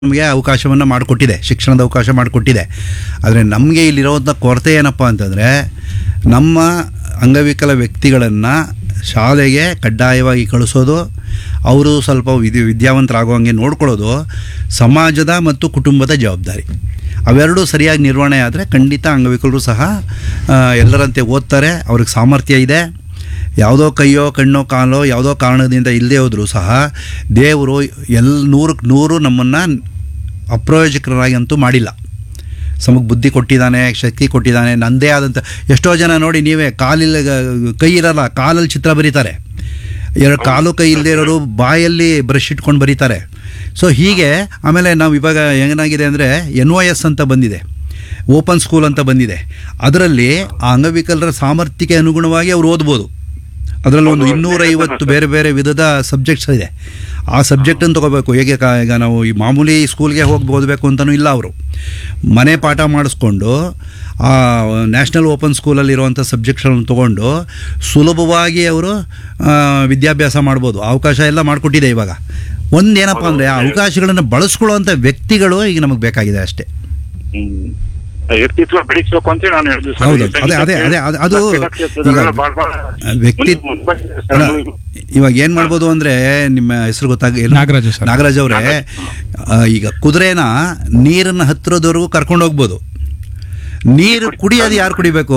ನಮಗೆ ಅವಕಾಶವನ್ನು ಮಾಡಿಕೊಟ್ಟಿದೆ ಶಿಕ್ಷಣದ ಅವಕಾಶ ಮಾಡಿಕೊಟ್ಟಿದೆ ಆದರೆ ನಮಗೆ ಇಲ್ಲಿರೋವಂಥ ಕೊರತೆ ಏನಪ್ಪ ಅಂತಂದರೆ ನಮ್ಮ ಅಂಗವಿಕಲ ವ್ಯಕ್ತಿಗಳನ್ನು ಶಾಲೆಗೆ ಕಡ್ಡಾಯವಾಗಿ ಕಳಿಸೋದು ಅವರು ಸ್ವಲ್ಪ ವಿದ್ಯು ವಿದ್ಯಾವಂತರಾಗುವಂಗೆ ನೋಡ್ಕೊಳ್ಳೋದು ಸಮಾಜದ ಮತ್ತು ಕುಟುಂಬದ ಜವಾಬ್ದಾರಿ ಅವೆರಡೂ ಸರಿಯಾಗಿ ನಿರ್ವಹಣೆ ಆದರೆ ಖಂಡಿತ ಅಂಗವಿಕಲರು ಸಹ ಆ, ಎಲ್ಲರಂತೆ ಓದ್ತಾರೆ ಅವ್ರಿಗೆ ಸಾಮರ್ಥ್ಯ ಇದೆ ಯಾವುದೋ ಕೈಯೋ ಕಣ್ಣೋ ಕಾಲೋ ಯಾವುದೋ ಕಾರಣದಿಂದ ಇಲ್ಲದೆ ಹೋದರೂ ಸಹ ದೇವರು ಎಲ್ ನೂರಕ್ಕೆ ನೂರು ನಮ್ಮನ್ನು ಅಪ್ರಯೋಜಕರಾಗಿ ಅಂತೂ ಮಾಡಿಲ್ಲ ಸಮಕ್ಕೆ ಬುದ್ಧಿ ಕೊಟ್ಟಿದ್ದಾನೆ ಶಕ್ತಿ ಕೊಟ್ಟಿದ್ದಾನೆ ನನ್ನದೇ ಆದಂಥ ಎಷ್ಟೋ ಜನ ನೋಡಿ ನೀವೇ ಕಾಲಿಲ್ಲ ಕೈ ಇರಲ್ಲ ಕಾಲಲ್ಲಿ ಚಿತ್ರ ಬರೀತಾರೆ ಎರಡು ಕಾಲು ಕೈ ಇಲ್ಲದೆ ಇರೋರು ಬಾಯಲ್ಲಿ ಬ್ರಷ್ ಇಟ್ಕೊಂಡು ಬರೀತಾರೆ ಸೊ ಹೀಗೆ ಆಮೇಲೆ ನಾವು ಇವಾಗ ಏನಾಗಿದೆ ಅಂದರೆ ಎನ್ ಒ ಎಸ್ ಅಂತ ಬಂದಿದೆ ಓಪನ್ ಸ್ಕೂಲ್ ಅಂತ ಬಂದಿದೆ ಅದರಲ್ಲಿ ಆ ಅಂಗವಿಕಲರ ಸಾಮರ್ಥ್ಯಕ್ಕೆ ಅನುಗುಣವಾಗಿ ಅವ್ರು ಓದ್ಬೋದು ಅದರಲ್ಲಿ ಒಂದು ಇನ್ನೂರೈವತ್ತು ಬೇರೆ ಬೇರೆ ವಿಧದ ಸಬ್ಜೆಕ್ಟ್ಸ್ ಇದೆ ಆ ಸಬ್ಜೆಕ್ಟನ್ನು ತೊಗೋಬೇಕು ಹೇಗೆ ಕಾ ಈಗ ನಾವು ಈ ಮಾಮೂಲಿ ಸ್ಕೂಲ್ಗೆ ಹೋಗಿ ಓದಬೇಕು ಅಂತಲೂ ಇಲ್ಲ ಅವರು ಮನೆ ಪಾಠ ಮಾಡಿಸ್ಕೊಂಡು ಆ ನ್ಯಾಷನಲ್ ಓಪನ್ ಸ್ಕೂಲಲ್ಲಿರುವಂಥ ಸಬ್ಜೆಕ್ಟ್ಗಳನ್ನು ತೊಗೊಂಡು ಸುಲಭವಾಗಿ ಅವರು ಆ, ವಿದ್ಯಾಭ್ಯಾಸ ಮಾಡ್ಬೋದು ಅವಕಾಶ ಎಲ್ಲ ಮಾಡಿಕೊಟ್ಟಿದೆ ಇವಾಗ ಒಂದೇನಪ್ಪ ಅಂದರೆ ಆ ಅವಕಾಶಗಳನ್ನು ಬಳಸ್ಕೊಳ್ಳುವಂಥ ವ್ಯಕ್ತಿಗಳು ಈಗ ನಮಗೆ ಬೇಕಾಗಿದೆ ಅಷ್ಟೇ ಹ್ಮ್. ವ್ಯಕ್ತಿತ್ವ ಬೆಳೆಸಬೇಕು ಅಂತ ನಾನು ಹೇಳಿದ್ದು ಸರ್. ಹೌದು. ಈ ಅದೇ- ಅದೇ- ಅದೇ- ಅದು- ಅದು ಕ್ರೀಡಾ ಕ್ಷೇತ್ರದಲ್ಲೆಲ್ಲ ಈಗ ಬಾಳ್ ಬಾಳ್ ವ್ಯಕ್ತಿ ಮುಂದೆ ಬಂದಿದೆ ಸರ್. ಅಲ್ಲ, ಇವಾಗ ಏನು ಮಾಡ್ಬೋದು ಅಂದರೆ ನಿಮ್ಮ ಹೆಸರು ಗೊತ್ತಾಗ ಏನು? ನಾಗರಾಜು ಸರ್. ನಾಗರಾಜ್ ಅವರೇ ಆ, ಈಗ ಕುದುರೆನ ನೀರನ್ನ ಹತ್ತಿರದವರೆಗೂ ಕರ್ಕೊಂಡು ಹೋಗ್ಬೋದು ನೀರು ಕುಡಿಯೋದು ಯಾರು ಕುಡಿಬೇಕು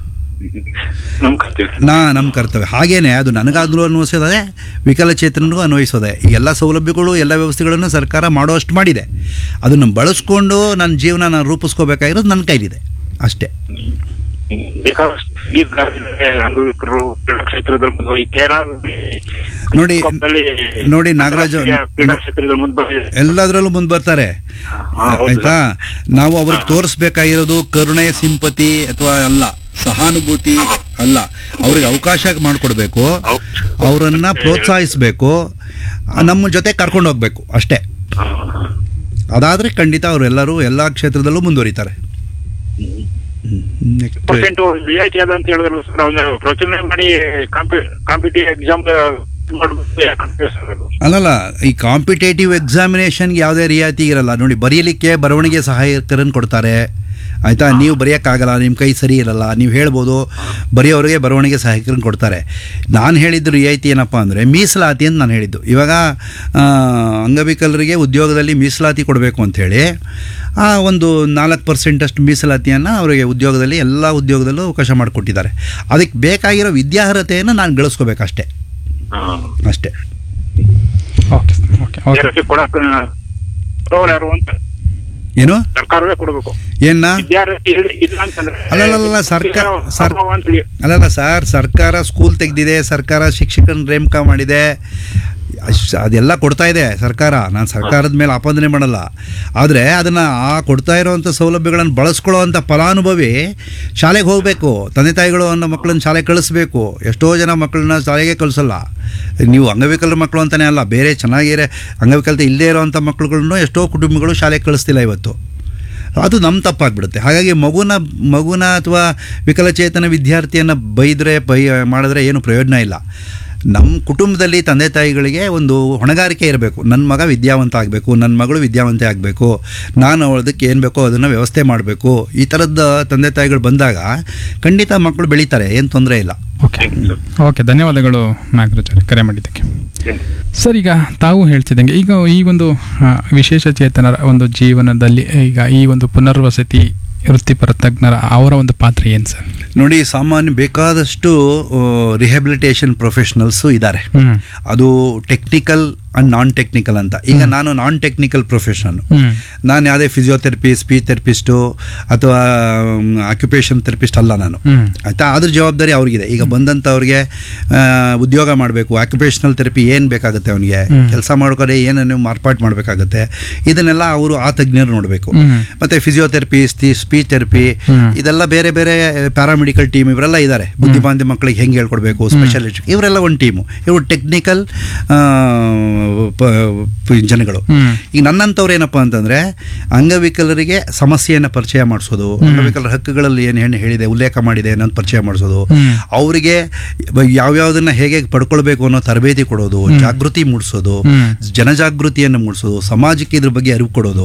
ನಮ್ ಕರ್ತವ್ಯ. ನಾ ನಮ್ಮ ಕರ್ತವ್ಯ ಹಾಗೇನೆ ಅದು ನನಗಾದ್ರೂ ಅನ್ವಯಿಸೋದೆ ವಿಕಲಚೇತನರಿಗೂ ಅನ್ವಯಿಸೋದೆ ಈ ಎಲ್ಲ ಸೌಲಭ್ಯಗಳು ಎಲ್ಲ ವ್ಯವಸ್ಥೆಗಳನ್ನು ಸರ್ಕಾರ ಮಾಡೋಷ್ಟು ಮಾಡಿದೆ ಅದನ್ನು ಬಳಸ್ಕೊಂಡು ನನ್ನ ಜೀವನ ನಾನು ರೂಪಿಸ್ಕೋಬೇಕಾಗಿರೋದು ನನ್ನ ಕೈಲಿದೆ ಅಷ್ಟೇ ಹ್ಮ್. ಬೇಕಾದಷ್ಟು ಈ ದಾರಿಯಲ್ಲಿ ಅಂಗವಿಕಲರು ಕ್ರೀಡಾ ಕ್ಷೇತ್ರದಲ್ಲಿ ಮುಂದೆ ಈ ಕೇರಳ ನೋಡಿ- ಕಪ್ಪಲ್ಲಿ ನೋಡಿ ನಾಗರಾಜ್ ಅವ್ರು- ಕ್ರೀಡಾ ಕ್ಷೇತ್ರದಲ್ಲಿ ಮುಂದೆ ಬಂದಿದೆ. ಎಲ್ಲದರಲ್ಲೂ ಮುಂದೆ ಬರ್ತಾರೆ ಹಾ, ಹೌದು ಆಯ್ತಾ ನಾವು ಅವ್ರಿಗೆ ತೋರಿಸ್ಬೇಕಾಗಿರೋದು ಕರುಣೆ ಸಿಂಪತಿ ಅಥವಾ ಅಲ್ಲ ಸಹಾನುಭೂತಿ ಅಲ್ಲ ಅವ್ರಿಗೆ ಅವಕಾಶ ಮಾಡಿಕೊಡ್ಬೇಕು ಅವರನ್ನ ಪ್ರೋತ್ಸಾಹಿಸಬೇಕು ನಮ್ಮ ಜೊತೆ ಕರ್ಕೊಂಡು ಹೋಗ್ಬೇಕು ಅಷ್ಟೇ ಹಾ. ಅದಾದರೆ ಖಂಡಿತ ಅವರೆಲ್ಲರೂ ಎಲ್ಲ ಕ್ಷೇತ್ರದಲ್ಲೂ ಮುಂದುವರಿತಾರೆ Next. ಪರ್ಸೆಂಟ್ ರಿಯಾಯಿತಿ ಅದ ಅಂತ ಹೇಳಿದ್ರು ಸರ್ ಅವ್ನ ಪ್ರಚನೆ ಮಾಡಿ ಕಾಂಪಿಟೇಟಿವ್ ಎಕ್ಸಾಮ್ ಮಾಡ್ಬೇಕು ಯಾಕಂತ ಸರ್ ಅದು ಅಲ್ಲಲ್ಲ ಈ ಕಾಂಪಿಟೇಟಿವ್ ಎಕ್ಸಾಮಿನೇಷನ್ಗೆ ಯಾವುದೇ ರಿಯಾಯಿತಿ ಇರಲ್ಲ ನೋಡಿ ಬರೀಲಿಕ್ಕೆ ಬರವಣಿಗೆ ಸಹಾಯಕರನ್ನು ಕೊಡ್ತಾರೆ ಆಯಿತಾ ನೀವು ಬರೆಯೋಕ್ಕಾಗಲ್ಲ ನಿಮ್ಮ ಕೈ ಸರಿ ಇರಲ್ಲ ನೀವು ಹೇಳ್ಬೋದು ಬರೆಯೋರಿಗೆ ಬರವಣಿಗೆ ಸಹಾಯಕರನ್ನು ಕೊಡ್ತಾರೆ ನಾನು ಹೇಳಿದ್ದು ರಿಯಾಯಿತಿ ಏನಪ್ಪ ಅಂದರೆ ಮೀಸಲಾತಿ ಅಂತ ನಾನು ಹೇಳಿದ್ದು ಇವಾಗ ಆ, ಅಂಗವಿಕಲರಿಗೆ ಉದ್ಯೋಗದಲ್ಲಿ ಮೀಸಲಾತಿ ಕೊಡಬೇಕು ಅಂಥೇಳಿ ಆ ಒಂದು ನಾಲ್ಕು ಪರ್ಸೆಂಟಷ್ಟು ಮೀಸಲಾತಿಯನ್ನು ಅವರಿಗೆ ಉದ್ಯೋಗದಲ್ಲಿ ಎಲ್ಲ ಉದ್ಯೋಗದಲ್ಲೂ ಅವಕಾಶ ಮಾಡಿಕೊಟ್ಟಿದ್ದಾರೆ ಅದಕ್ಕೆ ಬೇಕಾಗಿರೋ ವಿದ್ಯಾರ್ಹತೆಯನ್ನು ನಾನು ಗಳಿಸ್ಕೋಬೇಕಷ್ಟೇ ಅಷ್ಟೇ ಓಕೆ ಓಕೆ ಓಕೆ ಯಾರಕ್ಕೆ ಕೊಡಕ್ ಅವ್ರು ಯಾರು ಅಂತ ಏನು ಸರ್ಕಾರವೇ ಕೊಡಬೇಕು ಏನ ವಿದ್ಯಾರ್ಥಿ ಇಲ್ಲ- ಇಲ್ಲ ಅಂತಂದ್ರೆ ಅಲ್ಲಲ್ಲಲ್ಲ, ಸರ್ಕಾರ- ಸರ್- ಅಭಾವ ಅಂತ ಹೇಳಿ. ಅಲ್ಲಲ್ಲ ಸರ್ ಸರ್ಕಾರ ಸ್ಕೂಲ್ ತೆಗೆದಿದೆ ಸರ್ಕಾರ ಶಿಕ್ಷಕನ ನೇಮಕ ಮಾಡಿದೆ ಅಶ್- ಅದೆಲ್ಲ ಕೊಡ್ತಾ ಇದೆ ಸರ್ಕಾರ ನಾನು ಸರ್ಕಾರದ ಮೇಲೆ ಆಪಾದನೆ ಮಾಡಲ್ಲ ಆದರೆ ಅದನ್ನು ಆ ಕೊಡ್ತಾ ಇರೋವಂಥ ಸೌಲಭ್ಯಗಳನ್ನು ಬಳಸ್ಕೊಳ್ಳೋವಂಥ ಫಲಾನುಭವಿ ಶಾಲೆಗೆ ಹೋಗಬೇಕು ತಂದೆ ತಾಯಿಗಳು ಅನ್ನೋ ಮಕ್ಕಳನ್ನ ಶಾಲೆಗೆ ಕಳಿಸ್ಬೇಕು ಎಷ್ಟೋ ಜನ ಮಕ್ಕಳನ್ನ ಶಾಲೆಗೆ ಕಳಿಸಲ್ಲ ನೀವು ಅಂಗವಿಕಲರ ಮಕ್ಕಳು ಅಂತಲೇ ಅಲ್ಲ ಬೇರೆ ಚೆನ್ನಾಗಿರೋ ಅಂಗವಿಕಲತೆ ಇಲ್ಲದೇ ಇರೋವಂಥ ಮಕ್ಕಳುಗಳನ್ನು ಎಷ್ಟೋ ಕುಟುಂಬಗಳು ಶಾಲೆಗೆ ಕಳಿಸ್ತಿಲ್ಲ ಇವತ್ತು ಅದು ನಮ್ಮ ತಪ್ಪಾಗ್ಬಿಡುತ್ತೆ ಹಾಗಾಗಿ ಮಗುನ ಮಗುನ ಅಥವಾ ವಿಕಲಚೇತನ ವಿದ್ಯಾರ್ಥಿಯನ್ನು ಬೈದರೆ ಬೈ ಮಾಡಿದ್ರೆ ಏನು ಪ್ರಯೋಜನ ಇಲ್ಲ ನಮ್ಮ ಕುಟುಂಬದಲ್ಲಿ ತಂದೆ ತಾಯಿಗಳಿಗೆ ಒಂದು ಹೊಣೆಗಾರಿಕೆ ಇರಬೇಕು ನನ್ನ ಮಗ ವಿದ್ಯಾವಂತ ಆಗಬೇಕು ನನ್ನ ಮಗಳು ವಿದ್ಯಾವಂತೆ ಆಗಬೇಕು ನಾನು ಅವಳದಕ್ಕೆ ಏನು ಬೇಕೋ ಅದನ್ನು ವ್ಯವಸ್ಥೆ ಮಾಡಬೇಕು ಈ ಥರದ ತಂದೆ ತಾಯಿಗಳು ಬಂದಾಗ ಖಂಡಿತ ಮಕ್ಕಳು ಬೆಳೀತಾರೆ ಏನು ತೊಂದರೆ ಇಲ್ಲ ಓಕೆ ಓಕೆ ಧನ್ಯವಾದಗಳು ನಾಗರಾಜ್ ಅವರೇ ಕರೆ ಮಾಡಿದ್ದಕ್ಕೆ ಸರ್ ಈಗ ತಾವು ಹೇಳ್ತಿದ್ದಂಗೆ ಈಗ ಈ ಒಂದು ಆ, ವಿಶೇಷ ಚೇತನರ ಒಂದು ಜೀವನದಲ್ಲಿ ಈಗ ಈ ಒಂದು ಪುನರ್ವಸತಿ ವೃತ್ತಿಪರ ತಜ್ಞರ ಅವರ ಒಂದು ಪಾತ್ರ ಏನು ಸರ್ ನೋಡಿ ಸಾಮಾನ್ಯ ಬೇಕಾದಷ್ಟು ರಿಹ್ಯಾಬಿಲಿಟೇಷನ್ ಪ್ರೊಫೆಷನಲ್ಸು ಇದ್ದಾರೆ ಹ್ಮ್ ಅದು ಟೆಕ್ನಿಕಲ್ ಆ್ಯಂಡ್ ನಾನ್ ಟೆಕ್ನಿಕಲ್ ಅಂತ ಈಗ ನಾನು ನಾನ್ ಟೆಕ್ನಿಕಲ್ ಪ್ರೊಫೆಷನ್ ಹ್ಮ್ ನಾನು ಯಾವುದೇ ಫಿಸಿಯೋಥೆರಪಿ ಸ್ಪೀಚ್ ಥೆರಪಿಸ್ಟು ಅಥವಾ ಆಕ್ಯುಪೇಷನ್ ಥೆರಪಿಸ್ಟ್ ಅಲ್ಲ ನಾನು ಹ್ಮ್ ಆಯಿತಾ ಅದ್ರ ಜವಾಬ್ದಾರಿ ಅವ್ರಿಗಿದೆ ಈಗ ಬಂದಂಥವ್ರಿಗೆ ಆ, ಉದ್ಯೋಗ ಮಾಡಬೇಕು ಆಕ್ಯುಪೇಷನಲ್ ಥೆರಪಿ ಏನು ಬೇಕಾಗುತ್ತೆ ಅವನಿಗೆ ಹ್ಮ್. ಕೆಲಸ ಮಾಡ್ಕೊಡೆ ಏನನ್ನು ಮಾರ್ಪಾಟ್ ಮಾಡಬೇಕಾಗುತ್ತೆ ಇದನ್ನೆಲ್ಲ ಅವರು ಆ ತಜ್ಞರು ನೋಡಬೇಕು ಹ್ಮ್. ಮತ್ತು ಫಿಸಿಯೋಥೆರಪಿ ಸ್ಪೀಚ್ ಥೆರಪಿ ಹ್ಮ್. ಇದೆಲ್ಲ ಬೇರೆ ಬೇರೆ ಪ್ಯಾರಾಮೆಡಿಕಲ್ ಟೀಮ್ ಇವರೆಲ್ಲ ಇದ್ದಾರೆ ಬುದ್ಧಿಮಾಂದ್ಯ ಮಕ್ಕಳಿಗೆ ಹೆಂಗೆ ಹೇಳ್ಕೊಡ್ಬೇಕು ಸ್ಪೆಷಲಿಸ್ಟ್ ಇವರೆಲ್ಲ ಒಂದು ಟೀಮು ಇವರು ಟೆಕ್ನಿಕಲ್ ಪ- ಪ- ಜನಗಳು ಹ್ಮ್ ಈಗ ನನ್ನಂಥವ್ರು ಏನಪ್ಪ ಅಂತಂದ್ರೆ ಅಂಗವಿಕಲರಿಗೆ ಸಮಸ್ಯೆಯನ್ನು ಪರಿಚಯ ಮಾಡಿಸೋದು ಅಂಗವಿಕಲರ ಹಕ್ಕುಗಳಲ್ಲಿ ಏನು ಹೆಣ್ಣು ಹೇಳಿದೆ ಉಲ್ಲೇಖ ಮಾಡಿದೆ ಅನ್ನೋದು ಪರಿಚಯ ಮಾಡಿಸೋದು ಹ್ಮ್. ಅವರಿಗೆ ಯಾವ್ಯಾವುದನ್ನ ಹೇಗೆ ಪಡ್ಕೊಳ್ಬೇಕು ಅನ್ನೋ ತರಬೇತಿ ಕೊಡೋದು ಜಾಗೃತಿ ಮೂಡಿಸೋದು ಹ್ಮ್. ಜನಜಾಗೃತಿಯನ್ನು ಮೂಡಿಸೋದು ಸಮಾಜಕ್ಕೆ ಇದ್ರ ಬಗ್ಗೆ ಅರಿವು ಕೊಡೋದು